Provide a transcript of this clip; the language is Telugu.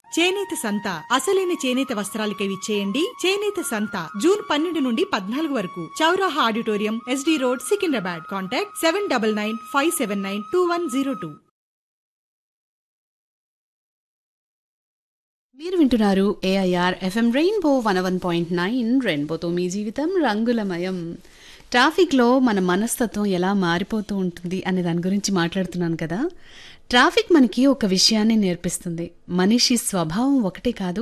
చేనేత సంత అసలైన చేనేత వస్త్రాలకై విచ్చేయండి చేనేత సంత జూన్ పన్నెండు నుండి పద్నాలుగు వరకు Chauraha auditorium SD road Secunderabad contact seven double nine five seven nine two one zero two మీరు వింటున్నారు AIR FM rainbow one one point nine రెయిన్బోతో మీ జీవితం రంగులమయం ట్రాఫిక్లో మన మనస్తత్వం ఎలా మారిపోతూ ఉంటుంది అనే దాని గురించి మాట్లాడుతున్నాను కదా ట్రాఫిక్ మనకి ఒక విషయాన్ని నేర్పిస్తుంది మనిషి స్వభావం ఒకటే కాదు